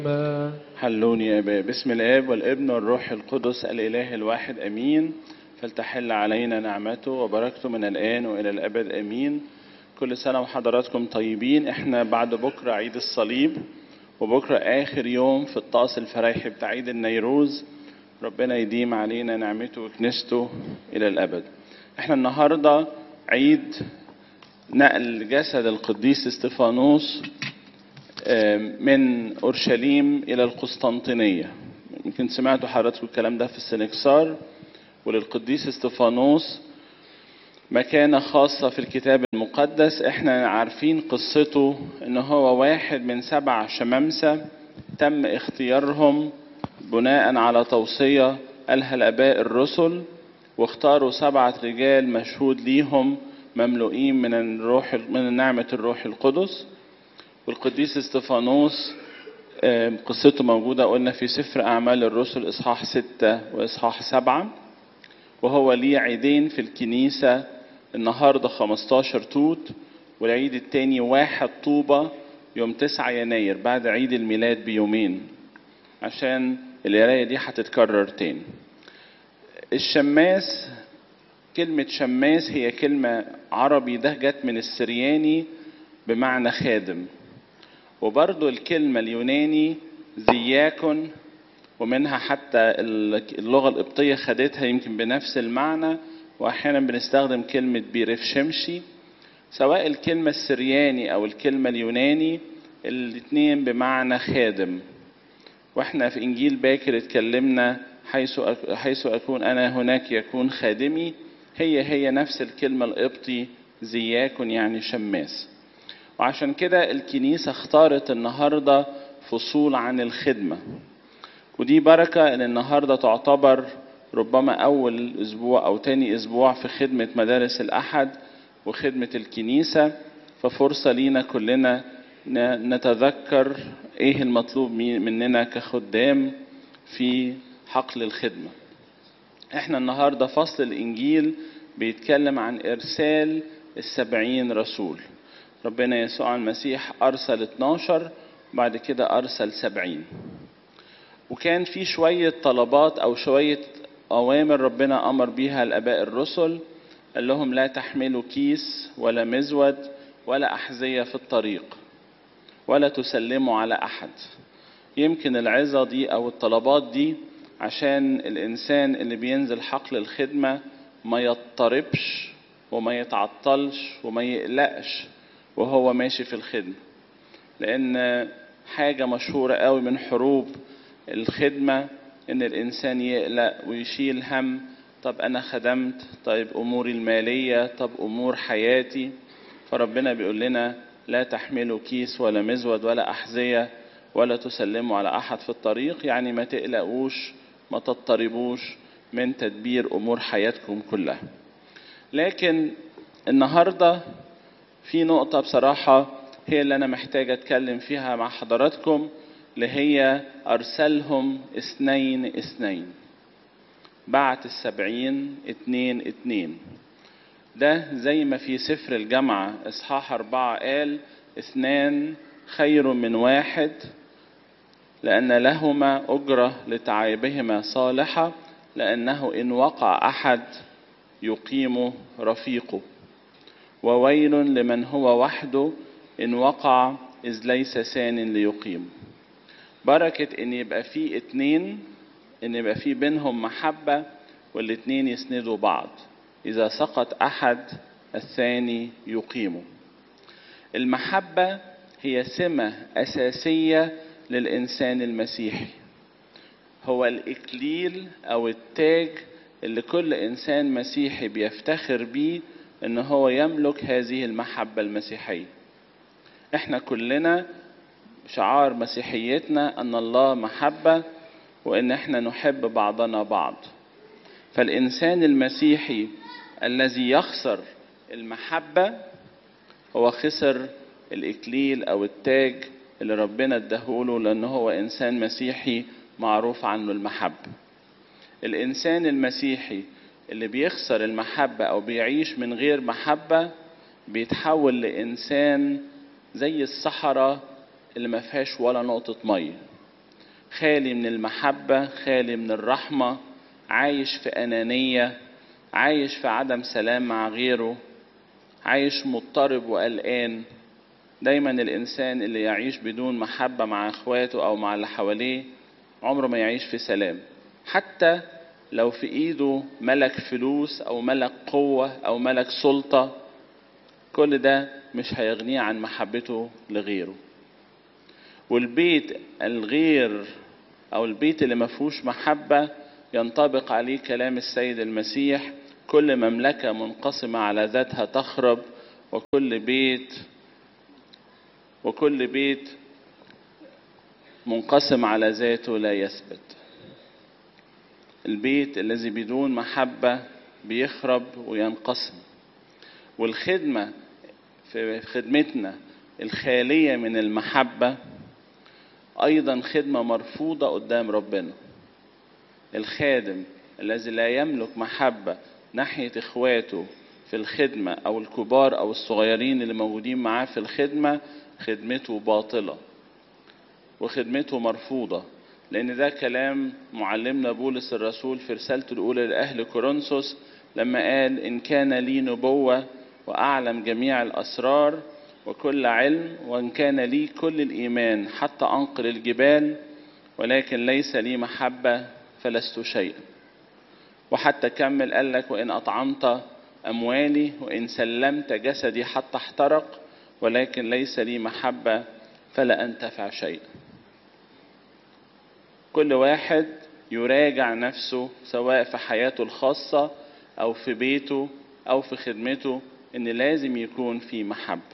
ما حلوني يا ابا باسم الاب والابن والروح القدس الاله الواحد امين فلتحل علينا نعمته وبركته من الان والى الابد امين كل سنه وحضراتكم طيبين احنا بعد بكره عيد الصليب وبكره اخر يوم في الطقس الفرايحي بتاع عيد النيروز ربنا يديم علينا نعمته وكنيسته الى الابد احنا النهارده عيد نقل جسد القديس استفانوس من اورشليم الى القسطنطينيه يمكن سمعتوا حضراتكم الكلام ده في السنكسار وللقديس استفانوس مكانه خاصه في الكتاب المقدس احنا عارفين قصته ان هو واحد من سبع شمامسه تم اختيارهم بناء على توصيه قالها الاباء الرسل واختاروا سبعه رجال مشهود ليهم مملوئين من الروح من نعمه الروح القدس والقديس استفانوس قصته موجودة قلنا في سفر أعمال الرسل إصحاح ستة وإصحاح سبعة وهو ليه عيدين في الكنيسة النهاردة 15 توت والعيد التاني واحد طوبة يوم 9 يناير بعد عيد الميلاد بيومين عشان القراية دي هتتكرر تاني الشماس كلمة شماس هي كلمة عربي ده جت من السرياني بمعنى خادم وبرضو الكلمة اليوناني زياكن ومنها حتى اللغة القبطية خدتها يمكن بنفس المعنى وأحيانا بنستخدم كلمة بيرفشمشي سواء الكلمة السرياني أو الكلمة اليوناني الاتنين بمعنى خادم واحنا في إنجيل باكر اتكلمنا حيث حيث أكون أنا هناك يكون خادمي هي هي نفس الكلمة القبطي زياكن يعني شماس وعشان كده الكنيسة اختارت النهاردة فصول عن الخدمة ودي بركة ان النهاردة تعتبر ربما أول أسبوع أو تاني أسبوع في خدمة مدارس الأحد وخدمة الكنيسة ففرصة لينا كلنا نتذكر إيه المطلوب مننا كخدام في حقل الخدمة احنا النهاردة فصل الإنجيل بيتكلم عن إرسال السبعين رسول ربنا يسوع المسيح أرسل 12 بعد كده أرسل 70 وكان في شوية طلبات أو شوية أوامر ربنا أمر بيها الآباء الرسل قال لهم لا تحملوا كيس ولا مزود ولا أحذية في الطريق ولا تسلموا على أحد يمكن العظة دي أو الطلبات دي عشان الإنسان اللي بينزل حقل الخدمة ما يضطربش وما يتعطلش وما يقلقش وهو ماشي في الخدمة لأن حاجة مشهورة قوي من حروب الخدمة إن الإنسان يقلق ويشيل هم طب أنا خدمت طيب أموري المالية طب أمور حياتي فربنا بيقول لنا لا تحملوا كيس ولا مزود ولا أحذية ولا تسلموا على أحد في الطريق يعني ما تقلقوش ما تضطربوش من تدبير أمور حياتكم كلها لكن النهارده في نقطة بصراحة هي اللي أنا محتاج أتكلم فيها مع حضراتكم اللي هي أرسلهم اثنين اثنين بعت السبعين اتنين اتنين ده زي ما في سفر الجامعة إصحاح أربعة قال اثنان خير من واحد لأن لهما أجرة لتعايبهما صالحة لأنه إن وقع أحد يقيم رفيقه وويل لمن هو وحده إن وقع إذ ليس سان ليقيم بركة إن يبقى في اتنين إن يبقى في بينهم محبة والاتنين يسندوا بعض إذا سقط أحد الثاني يقيمه المحبة هي سمة أساسية للإنسان المسيحي هو الإكليل أو التاج اللي كل إنسان مسيحي بيفتخر بيه ان هو يملك هذه المحبة المسيحية احنا كلنا شعار مسيحيتنا ان الله محبة وان احنا نحب بعضنا بعض فالانسان المسيحي الذي يخسر المحبة هو خسر الاكليل او التاج اللي ربنا اداهوله لان هو انسان مسيحي معروف عنه المحبة الانسان المسيحي اللي بيخسر المحبة أو بيعيش من غير محبة بيتحول لإنسان زي الصحراء اللي ما فيهاش ولا نقطة مية خالي من المحبة خالي من الرحمة عايش في أنانية عايش في عدم سلام مع غيره عايش مضطرب وقلقان دايما الإنسان اللي يعيش بدون محبة مع إخواته أو مع اللي حواليه عمره ما يعيش في سلام حتى لو في إيده ملك فلوس أو ملك قوة أو ملك سلطة كل ده مش هيغنيه عن محبته لغيره والبيت الغير او البيت اللي ما فيهوش محبه ينطبق عليه كلام السيد المسيح كل مملكه منقسمه على ذاتها تخرب وكل بيت وكل بيت منقسم على ذاته لا يثبت البيت الذي بدون محبه بيخرب وينقسم والخدمه في خدمتنا الخاليه من المحبه ايضا خدمه مرفوضه قدام ربنا الخادم الذي لا يملك محبه ناحيه اخواته في الخدمه او الكبار او الصغيرين اللي موجودين معاه في الخدمه خدمته باطله وخدمته مرفوضه لان ده كلام معلمنا بولس الرسول في رسالته الاولى لاهل كورنثوس لما قال ان كان لي نبوه واعلم جميع الاسرار وكل علم وان كان لي كل الايمان حتى انقل الجبال ولكن ليس لي محبه فلست شيئا وحتى كمل قال لك وان اطعمت اموالي وان سلمت جسدي حتى احترق ولكن ليس لي محبه فلا انتفع شيئا كل واحد يراجع نفسه سواء في حياته الخاصه او في بيته او في خدمته ان لازم يكون في محبه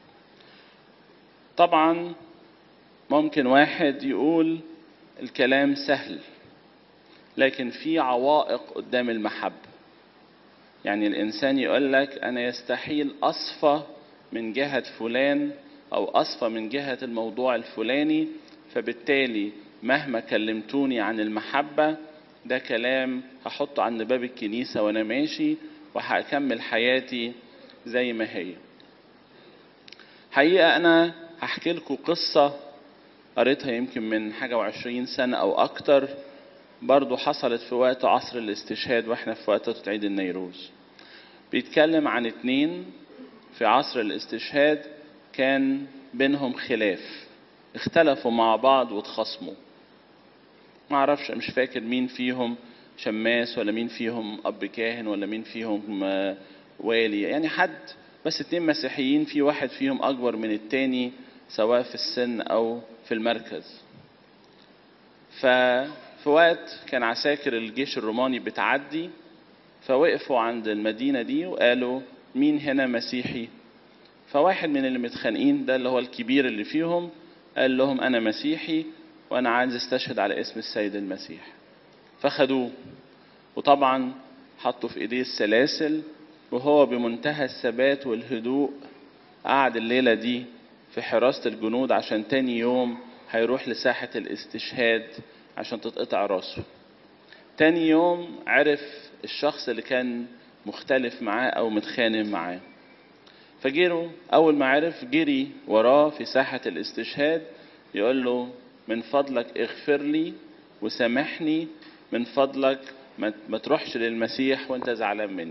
طبعا ممكن واحد يقول الكلام سهل لكن في عوائق قدام المحبة يعني الإنسان يقول لك أنا يستحيل أصفى من جهة فلان أو أصفى من جهة الموضوع الفلاني فبالتالي مهما كلمتوني عن المحبة ده كلام هحطه عند باب الكنيسة وأنا ماشي وهكمل حياتي زي ما هي حقيقة أنا هحكي لكم قصة قريتها يمكن من حاجة وعشرين سنة أو أكتر برضو حصلت في وقت عصر الاستشهاد واحنا في وقت عيد النيروز بيتكلم عن اتنين في عصر الاستشهاد كان بينهم خلاف اختلفوا مع بعض واتخاصموا ما اعرفش مش فاكر مين فيهم شماس ولا مين فيهم اب كاهن ولا مين فيهم والي يعني حد بس اتنين مسيحيين في واحد فيهم اكبر من التاني سواء في السن او في المركز ففي وقت كان عساكر الجيش الروماني بتعدي فوقفوا عند المدينة دي وقالوا مين هنا مسيحي فواحد من اللي متخانقين ده اللي هو الكبير اللي فيهم قال لهم أنا مسيحي وأنا عايز استشهد على اسم السيد المسيح فخدوه وطبعا حطوا في ايديه السلاسل وهو بمنتهى الثبات والهدوء قعد الليلة دي في حراسة الجنود عشان تاني يوم هيروح لساحة الاستشهاد عشان تتقطع راسه تاني يوم عرف الشخص اللي كان مختلف معاه او متخانق معاه فجيروا اول ما عرف جري وراه في ساحة الاستشهاد يقول له من فضلك اغفر لي وسامحني من فضلك ما تروحش للمسيح وانت زعلان مني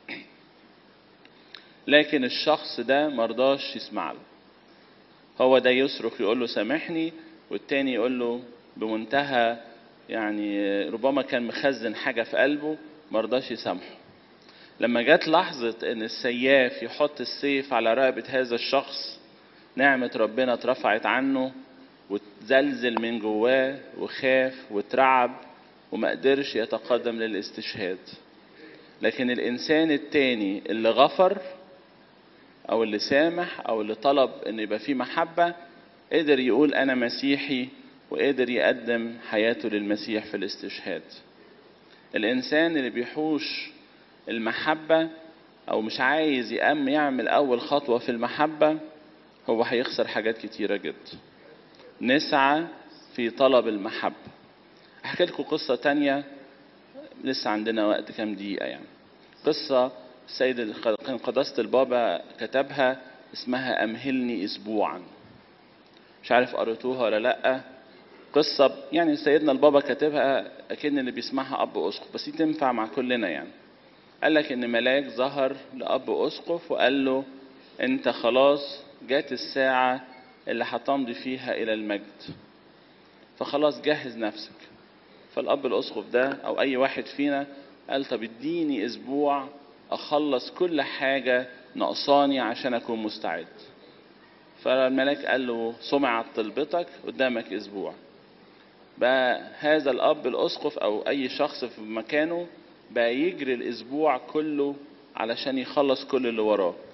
لكن الشخص ده مرضاش يسمع له هو ده يصرخ يقول له سامحني والتاني يقول له بمنتهى يعني ربما كان مخزن حاجة في قلبه مرضاش يسامحه لما جت لحظة ان السياف يحط السيف على رقبة هذا الشخص نعمة ربنا اترفعت عنه وتزلزل من جواه وخاف واترعب وما قدرش يتقدم للاستشهاد لكن الانسان التاني اللي غفر او اللي سامح او اللي طلب ان يبقى فيه محبه قدر يقول انا مسيحي وقدر يقدم حياته للمسيح في الاستشهاد الانسان اللي بيحوش المحبه او مش عايز يقام يعمل اول خطوه في المحبه هو هيخسر حاجات كتيره جدا نسعى في طلب المحبه احكي لكم قصه تانية لسه عندنا وقت كام دقيقه يعني قصه السيد قداسة البابا كتبها اسمها أمهلني أسبوعا مش عارف قريتوها ولا لأ قصة يعني سيدنا البابا كاتبها أكن اللي بيسمعها أب أسقف بس دي تنفع مع كلنا يعني قال لك إن ملاك ظهر لأب أسقف وقال له أنت خلاص جات الساعة اللي هتمضي فيها إلى المجد فخلاص جهز نفسك فالأب الأسقف ده أو أي واحد فينا قال طب اديني أسبوع أخلص كل حاجة ناقصاني عشان أكون مستعد فالملاك قال له سمعت طلبتك قدامك أسبوع بقى هذا الأب الأسقف أو أي شخص في مكانه بقى يجري الأسبوع كله علشان يخلص كل اللي وراه